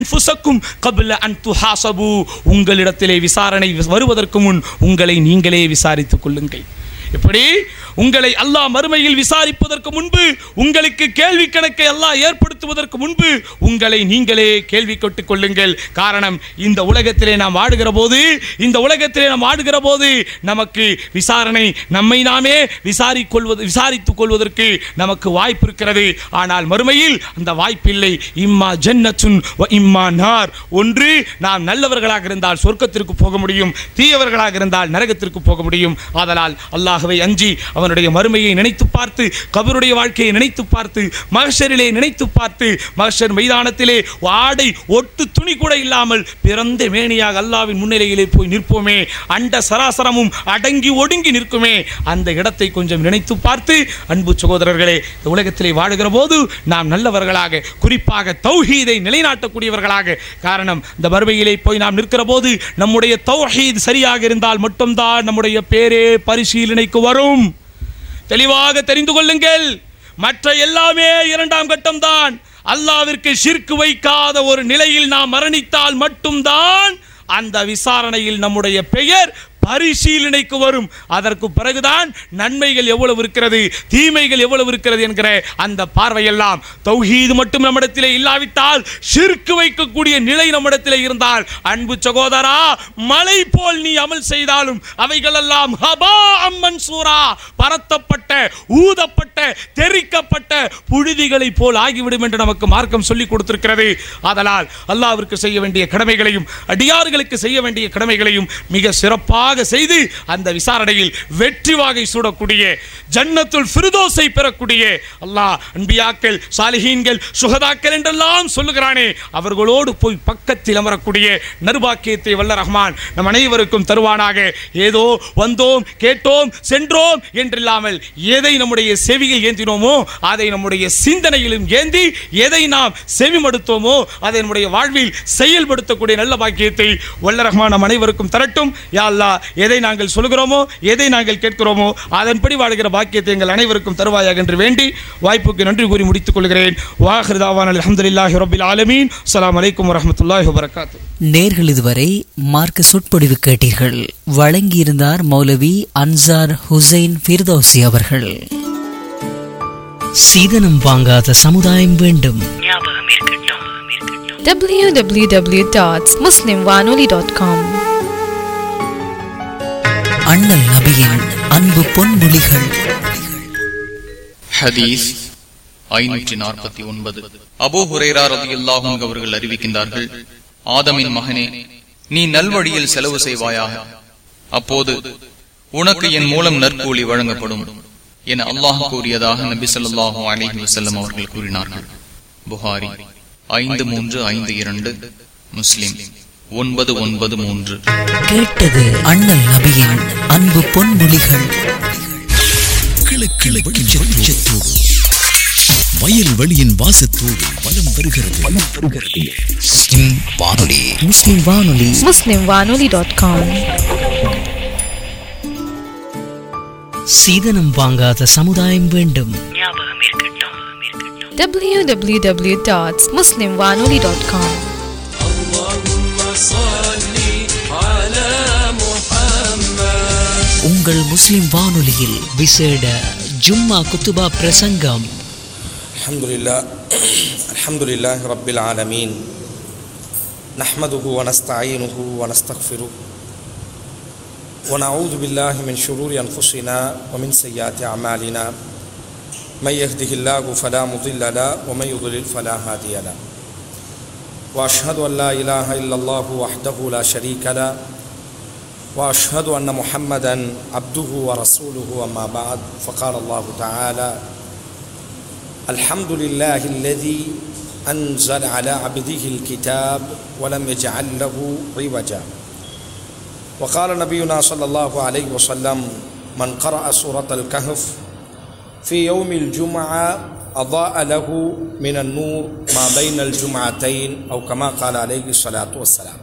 அன்ஃபுசக்கும் Kapila an துஹாசபு உங்களிடத்திலே விசாரணை வருவதற்கு முன் உங்களை நீங்களே விசாரித்துக் கொள்ளுங்கள் இப்படி உங்களை அல்லாஹ் மறுமையில் விசாரிப்பதற்கு முன்பு உங்களுக்கு கேள்வி கணக்கை அல்லாஹ் ஏற்படுத்துவதற்கு முன்பு உங்களை நீங்களே கேள்வி கேட்டுக் கொள்ளுங்கள் காரணம் இந்த உலகத்திலே நாம் வாடுகிற போது இந்த உலகத்திலே நாம் வாடுகிற போது நமக்கு விசாரணை நம்மை நாமே விசாரிக்கொள்வது விசாரித்துக் கொள்வதற்கு நமக்கு வாய்ப்பு இருக்கிறது ஆனால் மறுமையில் அந்த வாய்ப்பில்லை இம்மா ஜன்னத்துன் வ இம்மா நார் ஒன்று நாம் நல்லவர்களாக இருந்தால் சொர்க்கத்திற்கு போக முடியும் தீயவர்களாக இருந்தால் நரகத்திற்கு போக முடியும் ஆதலால் அல்லாஹ்வை அஞ்சி அவனுடைய மறுமையை நினைத்து பார்த்து கபருடைய வாழ்க்கையை நினைத்து பார்த்து மகஷரிலே நினைத்து பார்த்து மகஷர் மைதானத்திலே ஆடை ஒட்டு துணி கூட இல்லாமல் பிறந்த மேனியாக அல்லாவின் முன்னிலையிலே போய் நிற்போமே அண்ட சராசரமும் அடங்கி ஒடுங்கி நிற்குமே அந்த இடத்தை கொஞ்சம் நினைத்து பார்த்து அன்பு சகோதரர்களே இந்த உலகத்திலே வாழுகிற போது நாம் நல்லவர்களாக குறிப்பாக தௌஹீதை நிலைநாட்டக்கூடியவர்களாக காரணம் இந்த மறுமையிலே போய் நாம் நிற்கிற போது நம்முடைய தௌஹீத் சரியாக இருந்தால் மட்டும்தான் நம்முடைய பேரே பரிசீலனைக்கு வரும் தெளிவாக தெரிந்து கொள்ளுங்கள் மற்ற எல்லாமே இரண்டாம் கட்டம்தான் அல்லாவிற்கு ஷிர்க் வைக்காத ஒரு நிலையில் நாம் மரணித்தால் மட்டும்தான் அந்த விசாரணையில் நம்முடைய பெயர் பரிசீலனைக்கு வரும் அதற்கு பிறகுதான் நன்மைகள் எவ்வளவு இருக்கிறது தீமைகள் எவ்வளவு இருக்கிறது என்கிற அந்த பார்வையெல்லாம் தௌஹீது மட்டும் நம்மிடத்திலே இல்லாவிட்டால் ஷிர்க் வைக்கக்கூடிய நிலை நம்மிடத்திலே இருந்தால் அன்பு சகோதரா மலை போல் நீ அமல் செய்தாலும் அவைகளெல்லாம் ஹபா அம்மன் சூரா பரத்தப்பட்ட ஊதப்பட்ட தெரிக்கப்பட்ட புழுதிகளைப் போல் ஆகிவிடும் என்று நமக்கு மார்க்கம் சொல்லிக் கொடுத்திருக்கிறது ஆதலால் அல்லாவிற்கு செய்ய வேண்டிய கடமைகளையும் அடியார்களுக்கு செய்ய வேண்டிய கடமைகளையும் மிக சிறப்பாக செய்து அந்த விசாரணையில் வெற்றி வாகை சூடக்கூடிய ஜன்னத்துல் ஃபிர்தோஸை பெறக்கூடிய அல்லாஹ் அன்பியாக்கள் சாலிஹீன்கள் சுகதாக்கள் என்றெல்லாம் சொல்லுகிறானே அவர்களோடு போய் பக்கத்தில் அமரக்கூடிய நர்பாக்கியத்தை வல்ல ரஹ்மான் நம் அனைவருக்கும் தருவானாக ஏதோ வந்தோம் கேட்டோம் சென்றோம் என்றில்லாமல் எதை நம்முடைய செவியில் ஏந்தினோமோ அதை நம்முடைய சிந்தனையிலும் ஏந்தி எதை நாம் செவிமடுத்தோமோ அதை நம்முடைய வாழ்வில் செயல்படுத்தக்கூடிய நல்ல பாக்கியத்தை வல்ல ரஹ்மான் நம் அனைவருக்கும் தரட்டும் யா அல்லாஹ் எதை நாங்கள் சொல்கிறோமோ எதை நாங்கள் கேட்கிறோமோ அதன்படி வாழ்கிற பாக்கியத்தை எங்கள் அனைவருக்கும் தருவாயாக என்று வேண்டி வாய்ப்புக்கு நன்றி கூறி முடித்துக் கொள்கிறேன் வாஹிருதாவான் அலமதுல்லாஹி ரபில் ஆலமீன் அஸ்ஸலாமு அலைக்கும் வரஹ்மத்துல்லாஹி வபரகாத்து நேர்கள் இதுவரை மார்க்க சொற்பொழிவு கேட்டீர்கள் வழங்கியிருந்தார் மௌலவி அன்சார் ஹுசைன் ஃபிர்தௌசி அவர்கள் சீதனம் வாங்காத சமுதாயம் வேண்டும் www.muslimwanoli.com அண்ணல் நபியின் அன்பு பொன்மொழிகள் ஹதீஸ் ஐநூற்றி நாற்பத்தி ஒன்பது அபூ ஹுரைரா ரதியுல்லாஹும் அவர்கள் அறிவிக்கின்றார்கள் ஆதமின் மகனே நீ நல்வழியில் செலவு செய்வாயாக அப்போது உனக்கு என் மூலம் நற்கூலி வழங்கப்படும் என அல்லாஹ் கூறியதாக நபி ஸல்லல்லாஹு அலைஹி வஸல்லம் அவர்கள் கூறினார்கள் புகாரி ஐந்து மூன்று ஐந்து இரண்டு முஸ்லிம் ஒன்பது ஒன்பது மூன்று கேட்டது அண்ணல் நபியின் அன்பு பொன்மொழிகள் கிழக்கிழ வெளிச்சத்தோடு வயல் வெளியின் வாசத்தோடு வலம் வருகிறது வலம் வருகிறது முஸ்லிம் வானொலி முஸ்லிம் வானொலி muslimwanoli.com சீதனம் வாங்காத சமுதாயம் வேண்டும் www.muslimwanoli.com உங்கள் முஸ்லிம் வானொலியில் விசேட ஜும்மா குத்துபா பிரசங்கம் الحمد لله الحمد لله رب العالمين نحمده ونستعينه ونستغفره ونعوذ بالله من شرور أنفسنا ومن سيئات أعمالنا من يهده الله فلا مضل له ومن يضلل فلا هادي له وأشهد أن لا إله إلا الله وحده لا شريك له وأشهد أن محمدا عبده ورسوله أما بعد فقال الله تعالى الحمد لله الذي أنزل على عبده الكتاب ولم يجعل له عوجا وقال نبينا صلى الله عليه وسلم من قرأ سورة الكهف في يوم الجمعة أضاء له من النور ما بين الجمعتين أو كما قال عليه الصلاة والسلام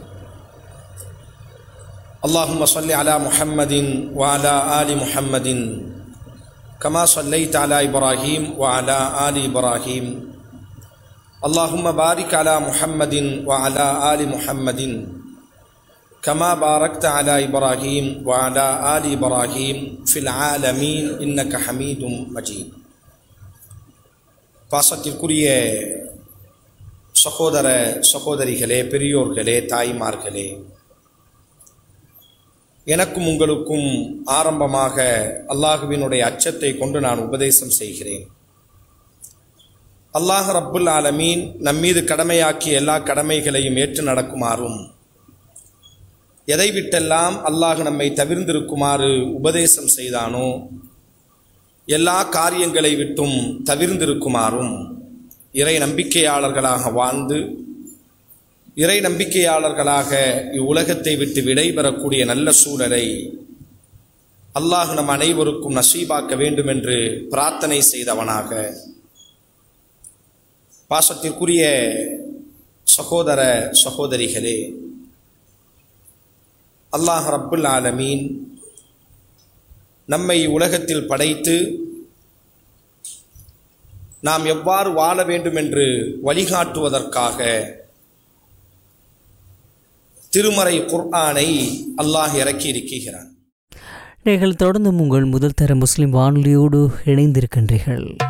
اللهم صل على محمد وعلى آل محمد كما صليت على إبراهيم وعلى آل إبراهيم اللهم بارك على محمد وعلى آل محمد كما باركت على إبراهيم وعلى آل إبراهيم في العالمين إنك حميد مجيد பாசத்திற்குரிய சகோதர சகோதரிகளே பெரியோர்களே தாய்மார்களே எனக்கும் உங்களுக்கும் ஆரம்பமாக அல்லாஹுவினுடைய அச்சத்தை கொண்டு நான் உபதேசம் செய்கிறேன் அல்லாஹ் ரப்புல் ஆலமீன் நம்மீது கடமையாக்கிய எல்லா கடமைகளையும் ஏற்று நடக்குமாறும் எதை விட்டெல்லாம் அல்லாஹ் நம்மை தவிர்ந்திருக்குமாறு உபதேசம் செய்தானோ எல்லா காரியங்களை விட்டும் தவிர்ந்திருக்குமாறும் இறை நம்பிக்கையாளர்களாக வாழ்ந்து இறை நம்பிக்கையாளர்களாக இவ்வுலகத்தை விட்டு விடைபெறக்கூடிய நல்ல சூழலை அல்லாஹ் நம் அனைவருக்கும் நசீபாக்க வேண்டும் என்று பிரார்த்தனை செய்தவனாக பாசத்திற்குரிய சகோதர சகோதரிகளே அல்லாஹ் ரப்புல் ஆலமீன் நம்மை உலகத்தில் படைத்து நாம் எவ்வாறு வாழ வேண்டும் என்று வழிகாட்டுவதற்காக திருமறை குர்ஆனை அல்லாஹ் இறக்கி இருக்கிறான் நீங்கள் தொடர்ந்து உங்கள் முதல் தர முஸ்லிம் வானொலியோடு இணைந்திருக்கின்றீர்கள்